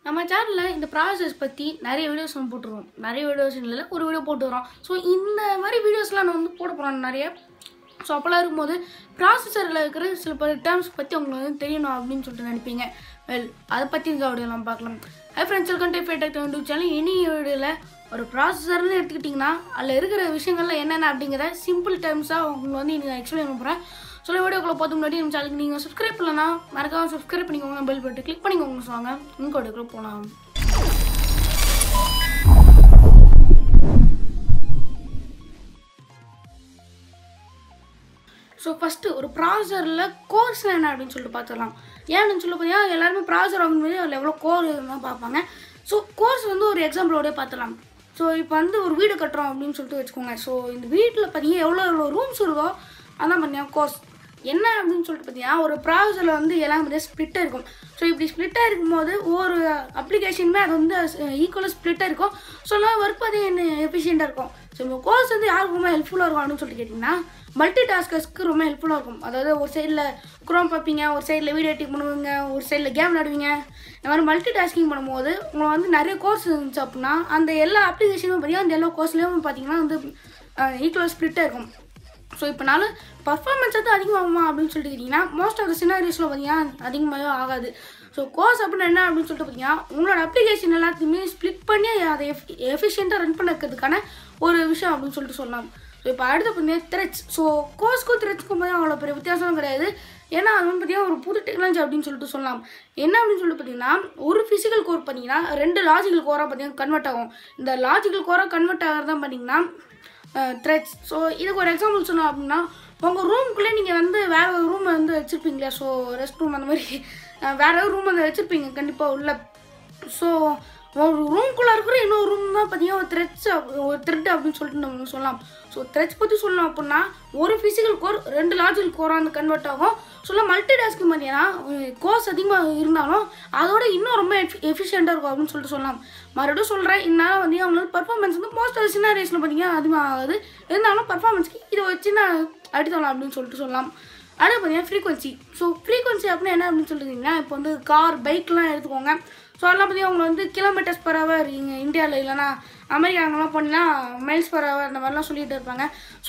நம்ம சேனலில் இந்த ப்ராசஸ் பற்றி நிறைய வீடியோஸ் நம்ம போட்டுருவோம் நிறைய வீடியோஸ் இல்லை ஒரு வீடியோ போட்டு வரோம் ஸோ இந்த மாதிரி வீடியோஸ்லாம் நான் வந்து போட போகிறோம் நிறைய ஸோ அப்போல்லாம் இருக்கும்போது ப்ராசஸரில் இருக்கிற சில பல டேர்ம்ஸ் பற்றி உங்களுக்கு வந்து தெரியணும் அப்படின்னு சொல்லிட்டு நினைப்பீங்க வெல் அதை பற்றி இந்த வீடியோ நம்ம பார்க்கலாம் ஹை ஃப்ரெண்ட்ஸ் வெல்கம் டு ஃபேட்டக் யூடியூப் சேனல் இனி வீடியோவில் ஒரு ப்ராசஸர்னு எடுத்துக்கிட்டிங்கன்னா அதில் இருக்கிற விஷயங்கள்லாம் என்னென்ன அப்படிங்கிறத சிம்பிள் டேர்ம்ஸாக உங்களுக்கு வந்து நீங்கள் எக்ஸ்பிளைன் பண்ண போகிறேன் சொல்ல வீடியோக்குள்ள பார்த்து முன்னாடி நம்ம சேனலுக்கு நீங்கள் சப்ஸ்கிரைப் பண்ணலன்னா மறக்காம சப்ஸ்கிரைப் பண்ணிக்கோங்க பெல் பட்டு கிளிக் பண்ணிக்கோங்க சொல்லுவாங்க உங்கள் வீடியோக்குள்ள போகலாம் ஸோ ஃபஸ்ட்டு ஒரு ப்ராசரில் கோர்ஸ் என்ன அப்படின்னு சொல்லிட்டு பார்த்துடலாம் ஏன் அப்படின்னு சொல்லி பார்த்தீங்கன்னா எல்லாருமே ப்ராசர் வாங்கும்போது அதில் எவ்வளோ கோர் தான் பார்ப்பாங்க ஸோ கோர்ஸ் வந்து ஒரு எக்ஸாம்பிளோடய பார்த்துடலாம் ஸோ இப்போ வந்து ஒரு வீடு கட்டுறோம் அப்படின்னு சொல்லிட்டு வச்சுக்கோங்க ஸோ இந்த வீட்டில் பார்த்தீங்கன்னா எவ்வளோ எவ்வளோ ரூம்ஸ் இருக்கோ அதான் பார்த்தீங்கன்னா கோர்ஸ் என்ன அப்படின்னு சொல்லிட்டு பார்த்தீங்கன்னா ஒரு ப்ராசரில் வந்து எல்லாம் பார்த்தீங்கன்னா ஸ்ப்ளிட்டாக இருக்கும் ஸோ இப்படி ஸ்ப்ளிட்டாக இருக்கும்போது ஒவ்வொரு அப்ளிகேஷனுமே அது வந்து ஈக்குவலாக ஸ்ப்ளிட்டாக இருக்கும் ஸோ எல்லாம் ஒர்க் பார்த்தீங்கன்னா எஃபிஷியண்ட்டாக இருக்கும் ஸோ இப்போ கோர்ஸ் வந்து யாருக்கு ரொம்ப ஹெல்ப்ஃபுல்லாக இருக்கும் அப்படின்னு சொல்லிட்டு கேட்டிங்கன்னா மல்டி டாஸ்கர்ஸ்க்கு ரொம்ப ஹெல்ப்ஃபுல்லாக இருக்கும் அதாவது ஒரு சைடில் குரோம் பார்ப்பீங்க ஒரு சைடில் வீடியோ எடிட் பண்ணுவீங்க ஒரு சைடில் கேம் விளாடுவீங்க இந்த மாதிரி மல்டி டாஸ்கிங் பண்ணும்போது உங்களுக்கு வந்து நிறைய கோர்ஸ் இருந்துச்சு அப்படின்னா அந்த எல்லா அப்ளிகேஷனும் பார்த்தீங்கன்னா அந்த எல்லா கோர்ஸ்லேயும் பார்த்தீங்கன்னா வந்து ஈக்குவல் ஸ்ப்ளிட்டாக இருக்கும் ஸோ இப்போனால பர்ஃபார்மன்ஸ் வந்து அதிகமாகுமா அப்படின்னு சொல்லிட்டு கேட்டிங்கன்னா மோஸ்ட் ஆஃப் த சினாரிஸில் பார்த்தீங்கன்னா அதிகமாகவே ஆகாது ஸோ கோர்ஸ் அப்படின்னா என்ன அப்படின்னு சொல்லிட்டு பார்த்தீங்கன்னா உங்களோட அப்ளிகேஷன் எல்லாத்தையுமே ஸ்ப்ளிட் பண்ணி அதை எஃப் எஃபிஷியண்ட்டாக ரன் பண்ணுறதுக்கான ஒரு விஷயம் அப்படின்னு சொல்லிட்டு சொல்லலாம் ஸோ இப்போ அடுத்து பார்த்தீங்கன்னா த்ரெட்ஸ் ஸோ கோர்ஸ்க்கும் த்ரெட்ஸ்க்கும் பார்த்தீங்கன்னா அவ்வளோ பெரிய வித்தியாசம் கிடையாது ஏன்னா அது வந்து பார்த்தீங்கன்னா ஒரு புது டெக்னாலஜி அப்படின்னு சொல்லிட்டு சொல்லலாம் என்ன அப்படின்னு சொல்லிட்டு பார்த்தீங்கன்னா ஒரு ஃபிசிக்கல் கோர் பார்த்தீங்கன்னா ரெண்டு லாஜிக்கல் கோராக பார்த்தீங்கன்னா கன்வெர்ட் ஆகும் இந்த லாஜிக்கல் கோராக கன்வெர்ட் ஆகிறது தான் பார்த்தீங்கன்னா த்ரெட்ஸ் ஸோ இதுக்கு ஒரு எக்ஸாம்பிள் சொன்னோம் அப்படின்னா உங்கள் ரூம்குள்ளே நீங்கள் வந்து வேறு ஒரு ரூம் வந்து வச்சுருப்பீங்களா ஸோ ரெஸ்ட் ரூம் அந்த மாதிரி வேறு ஒரு ரூம் வந்து வச்சுருப்பீங்க கண்டிப்பாக உள்ள ஸோ ஒரு ரூம்குள்ளே இருக்கிற இன்னொரு ரூம் தான் பார்த்தீங்கன்னா ஒரு த்ரெட்ஸ் ஒரு த்ரெட் அப்படின்னு சொல்லிட்டு நம்ம சொல்லலாம் ஸோ த்ரெட்ஸ் பற்றி சொல்லணும் அப்படின்னா ஒரு ஃபிசிக்கல் கோர் ரெண்டு லாஜிக்கல் கோராக வந்து கன்வெர்ட் ஆகும் சொல்ல மல்டி டாஸ்கிங் பார்த்தீங்கன்னா கோர்ஸ் அதிகமாக இருந்தாலும் அதோட இன்னும் ரொம்ப எஃபிஷியண்ட்டாக இருக்கும் அப்படின்னு சொல்லிட்டு சொல்லலாம் மறுபடியும் சொல்கிறேன் இதனால் வந்து அவங்களோட பர்ஃபார்மன்ஸ் வந்து மோஸ்ட் ஆஃப் சின்ன ரேஸில் பார்த்தீங்கன்னா அதிகமாக ஆகுது இருந்தாலும் பர்ஃபார்மன்ஸ்க்கு இதை வச்சு நான் அடித்தலாம் அப்படின்னு சொல்லிட்டு சொல்லலாம் அடுத்து பார்த்தீங்கன்னா ஃப்ரீக்வன்சி ஸோ ஃப்ரீக்வன்சி அப்படின்னா என்ன அப்படின்னு சொல்லிட்டீங்கன்னா இப்போ வந்து கார் பைக்லாம் எடுத்துக்கோங்க ஸோ அதெல்லாம் பார்த்தீங்கன்னா அவங்க வந்து கிலோமீட்டர்ஸ் பர் ஹவர் இங்கே இந்தியாவில் இல்லைனா அமெரிக்காங்கெல்லாம் போனீங்கன்னா மைல்ஸ் பர் ஹவர் அந்த மாதிரிலாம் சொல்லிட்டு இருப்பாங்க ஸோ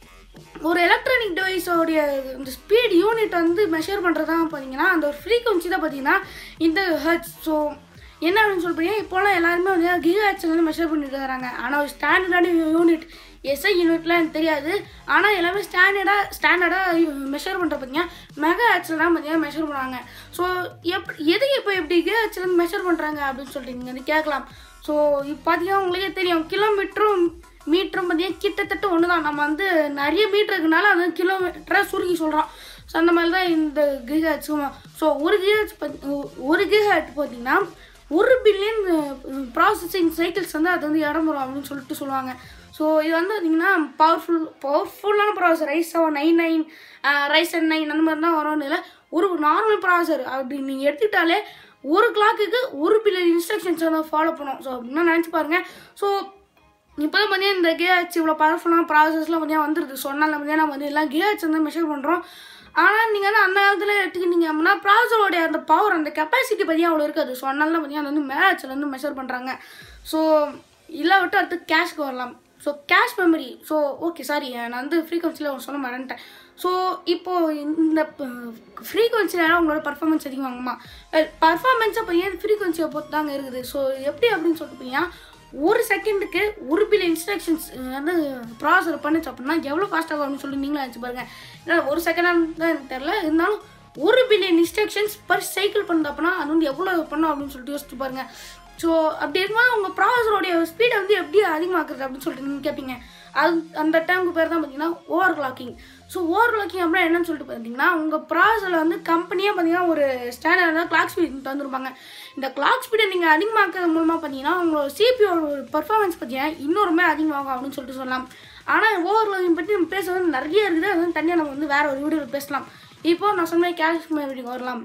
ஒரு எலக்ட்ரானிக் டிவைஸோடைய இந்த ஸ்பீட் யூனிட் வந்து மெஷர் பண்ணுறது தான் பார்த்தீங்கன்னா அந்த ஒரு ஃப்ரீக்வன்சி தான் பார்த்தீங்கன்னா இந்த ஹர்ட்ஸ் ஸோ என்ன அப்படின்னு சொல்கிறீங்க இப்போலாம் எல்லாருமே வந்து கிகா ஹெட்ஸில் வந்து மெஷர் பண்ணிட்டு வராங்க ஆனால் ஒரு ஸ்டாண்டர்டான யூனிட் எஸ்ஐ யூனிட்லாம் எனக்கு தெரியாது ஆனால் எல்லாமே ஸ்டாண்டர்டாக ஸ்டாண்டர்டாக மெஷர் பண்ணுற பார்த்தீங்கன்னா மெகா ஹெட்ஸில் தான் பார்த்தீங்கன்னா மெஷர் பண்ணுவாங்க ஸோ எப் எது இப்போ எப்படி கிகா ஹெட்ஸ்லேருந்து மெஷர் பண்ணுறாங்க அப்படின்னு சொல்லிட்டு நீங்கள் வந்து கேட்கலாம் ஸோ இப்போ பார்த்தீங்கன்னா உங்களுக்கே தெரியும் கிலோமீட்டரும் மீட்டரும் பார்த்தீங்கன்னா கிட்டத்தட்ட ஒன்று தான் நம்ம வந்து நிறைய மீட்டர் இருக்கனால அது கிலோமீட்டராக சுருக்கி சொல்கிறோம் ஸோ அந்த மாதிரி தான் இந்த கிகாட்ஸும் ஸோ ஒரு கிகாட்ஸ் ஒரு கிகாட் பார்த்தீங்கன்னா ஒரு பில்லியன் ப்ராசஸிங் சைக்கிள்ஸ் வந்து அது வந்து இடம் வரும் அப்படின்னு சொல்லிட்டு சொல்லுவாங்க ஸோ இது வந்து பார்த்தீங்கன்னா பவர்ஃபுல் பவர்ஃபுல்லான processor Ryzen seven nine nine Ryzen seven nine அந்த மாதிரி தான் வரும்னு இல்லை ஒரு நார்மல் ப்ராசர் அப்படி நீங்கள் எடுத்துக்கிட்டாலே ஒரு கிளாக்குக்கு ஒரு பில்லியன் இன்ஸ்ட்ரக்ஷன்ஸ் வந்து ஃபாலோ பண்ணும் ஸோ அப்படின்னா நினச்சி பாருங்கள் ஸோ இப்போ தான் பார்த்தீங்கன்னா இந்த கேஹெச் இவ்வளோ பவர்ஃபுல்லான ப்ராசஸ்லாம் பார்த்தீங்கன்னா வந்துருது சொன்னால் பார்த்தீங்கன்னா நம்ம வந்து எல்லாம் கேஹெச் வந்து மெஷர் பண்ணுறோம் ஆனால் நீங்கள் வந்து அந்த காலத்தில் எடுத்துக்கிட்டீங்க அப்படின்னா ப்ராசரோடைய அந்த பவர் அந்த கெப்பாசிட்டி பார்த்தீங்கன்னா அவ்வளோ இருக்காது ஸோ அதனால தான் பார்த்தீங்கன்னா வந்து மேட்சில் வந்து மெஷர் பண்ணுறாங்க ஸோ இல்லை விட்டு அடுத்து கேஷ்க்கு வரலாம் so cache memory so okay sorry நான் வந்து ஃப்ரீக்வன்சியில் சொல்ல மறந்துட்டேன் ஸோ இப்போது இந்த ஃப்ரீக்வன்சினால உங்களோட பர்ஃபார்மன்ஸ் அதிகமாகுமா பர்ஃபார்மன்ஸை பார்த்தீங்கன்னா ஃப்ரீக்வன்சியை பொறுத்து தாங்க இருக்குது ஸோ எப்படி அப்படின்னு சொல்லிட்டு பார்த்தீங்கன்னா ஒரு செகண்டுக்கு ஒரு பில் இன்ஸ்ட்ரக்ஷன்ஸ் வந்து ப்ராசர் பண்ணிச்சு அப்படின்னா எவ்வளோ ஃபாஸ்ட் ஆகும் அப்படின்னு சொல்லி நீங்களும் நினச்சி பாருங்க ஏன்னா ஒரு செகண்டாக தான் எனக்கு தெரில இருந்தாலும் ஒரு பில்லியன் இன்ஸ்ட்ரக்ஷன்ஸ் பர் சைக்கிள் பண்ணுது அப்படின்னா அது வந்து எவ்வளோ பண்ணும் அப்படின்னு சொல்லிட்டு யோசிச்சு பாருங்க ஸோ அப்படி இருக்கும்போது உங்கள் ப்ராசரோடைய ஸ்பீடை வந்து எப்படி அதிகமாக்குறது அப்படின்னு சொல்லிட்டு நீங்கள் கேட்பீங்க அது அந்த டைமுக்கு பேர் தான் பார்த்தீங்கன்னா overclocking so overclocking அப்படின்னா என்னன்னு சொல்லிட்டு பார்த்தீங்கன்னா உங்கள் ப்ராசரில் வந்து கம்பெனியாக பார்த்தீங்கன்னா ஒரு ஸ்டாண்டர்டாக கிளாக் ஸ்பீட் தந்துருப்பாங்க இந்த கிளாக் ஸ்பீடை நீங்கள் அதிகமாக்குறது மூலமாக பார்த்தீங்கன்னா உங்களோட சிபியோட ஒரு பர்ஃபார்மன்ஸ் பார்த்தீங்கன்னா இன்னொருமே அதிகமாகும் அப்படின்னு சொல்லிட்டு சொல்லலாம் ஆனால் ஓவர் கிளாக்கிங் பற்றி நம்ம பேசுறது நிறைய இருக்குது அது வந்து தனியாக நம்ம வந்து வேறு ஒரு வீடியோவில் பேசலாம் இப்போ நான் சொன்ன கேஷ் மெமரிக்கு வரலாம்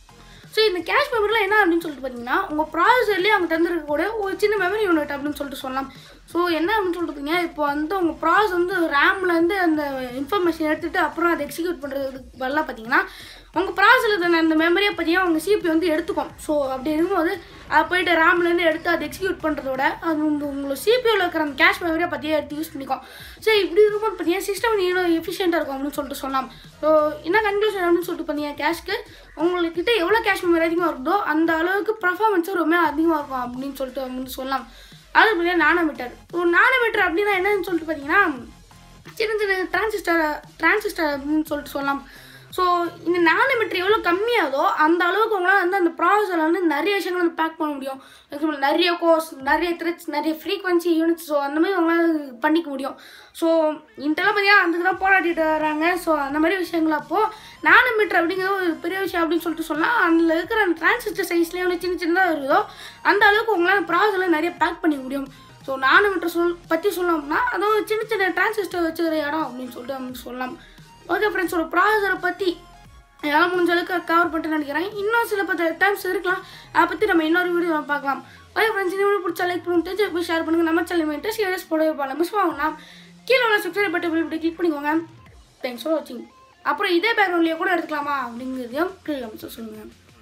ஸோ இந்த கேஷ் மெமரியில் என்ன அப்படின்னு சொல்லிட்டு பார்த்தீங்கன்னா உங்கள் ப்ராசஸர்லேயே அவங்க தந்துருக்கக்கூடிய ஒரு சின்ன மெமரி யூனிட் அப்படின்னு சொல்லிட்டு சொல்லலாம் ஸோ என்ன அப்படின்னு சொல்லிட்டு பார்த்தீங்கன்னா இப்போ வந்து உங்கள் ப்ராசஸ் வந்து ரேம்லேருந்து அந்த இன்ஃபர்மேஷன் எடுத்துகிட்டு அப்புறம் அதை எக்ஸிக்யூட் பண்ணுறதுக்கு பதிலாக பார்த்தீங்கன்னா உங்கள் ப்ராசஸில் அந்த மெமரியை பற்றியும் அவங்க சிபி வந்து எடுத்துக்கும் ஸோ அப்படி இருக்கும்போது அதை போயிட்டு ரேம்லேருந்து எடுத்து அதை எக்ஸிக்யூட் பண்ணுறதோட அது வந்து உங்களோட சிபியூவில் இருக்கிற அந்த கேஷ் மெமரியை பற்றியே எடுத்து யூஸ் பண்ணிக்கும் ஸோ இப்படி இருக்கும்போது பார்த்தீங்கன்னா சிஸ்டம் இன்னும் எஃபிஷியண்ட்டாக இருக்கும் அப்படின்னு சொல்லிட்டு சொல்லலாம் ஸோ என்ன கன்க்ளூஷன் அப்படின்னு சொல்லிட்டு பார்த்தீங்கன்னா கேஷ்க்கு உங்கள்கிட்ட எவ்வளோ கேஷ் மெமரி அதிகமாக இருக்குதோ அந்த அளவுக்கு பர்ஃபார்மன்ஸும் ரொம்ப அதிகமாக இருக்கும் அப்படின்னு சொல்லிட்டு வந்து சொல்லலாம் அது பார்த்தீங்கன்னா நானோமீட்டர் ஒரு நானோமீட்டர் அப்படின்னா என்னன்னு சொல்லிட்டு பார்த்தீங்கன்னா சின்ன சின்ன டிரான்சிஸ்டர் டிரான்சிஸ்டர் அப்படின்னு சொல்லிட்டு சொல்லலாம் ஸோ இந்த நானோமீட்டர் எவ்வளோ கம்மியாகுதோ அந்த அளவுக்கு உங்களால் வந்து அந்த ப்ராசஸில் வந்து நிறைய விஷயங்கள் வந்து பேக் பண்ண முடியும் எக்ஸாம்பிள் நிறைய கோர்ஸ் நிறைய த்ரெட்ஸ் நிறைய ஃப்ரீக்வன்சி யூனிட்ஸ் ஸோ அந்த மாதிரி உங்களால் பண்ணிக்க முடியும் ஸோ இன்டெல்லாம் பார்த்தீங்கன்னா அதுக்கு தான் போராடிட்டு வராங்க ஸோ அந்த மாதிரி விஷயங்கள் அப்போது நானோமீட்டர் அப்படிங்கிறது ஒரு பெரிய விஷயம் அப்படின்னு சொல்லிட்டு சொன்னால் அதில் இருக்கிற அந்த டிரான்சிஸ்டர் சைஸ்லேயே வந்து சின்ன சின்னதாக இருக்குதோ அந்த அளவுக்கு உங்களால் ப்ராசஸில் நிறைய பேக் பண்ணிக்க முடியும் ஸோ நானோமீட்டர் சொல் பற்றி சொல்லணும்னா அதுவும் சின்ன சின்ன டிரான்சிஸ்டர் வச்சுக்கிற இடம் அப்படின்னு சொல்லிட்டு நம்ம சொல்லலாம் ஓகே ஃப்ரெண்ட்ஸ் ஒரு ப்ராசஸரை பற்றி என்னால் முடிஞ்ச அளவுக்கு கவர் பண்ணிட்டு நினைக்கிறேன் இன்னும் சில பத்து டைம்ஸ் இருக்கலாம் அதை பற்றி நம்ம இன்னொரு வீடியோ பார்க்கலாம் ஓகே ஃப்ரெண்ட்ஸ் இந்த வீடியோ பிடிச்சா லைக் பண்ணி தெரிஞ்சு போய் ஷேர் பண்ணுங்கள் நம்ம சேனல் இன்ட்ரெஸ்ட் வீடியோஸ் போடவே போகலாம் மிஸ் ஆகும்னா கீழே உள்ள சப்ஸ்கிரைப் பட்டன் இப்படி கிளிக் பண்ணிக்கோங்க தேங்க்ஸ் ஃபார் வாட்சிங் அப்புறம் இதே பேக்ரவுண்ட்லேயே கூட எடுத்துக்கலாமா அப்படிங்கிறதையும் கீழே சொல்லுங்கள்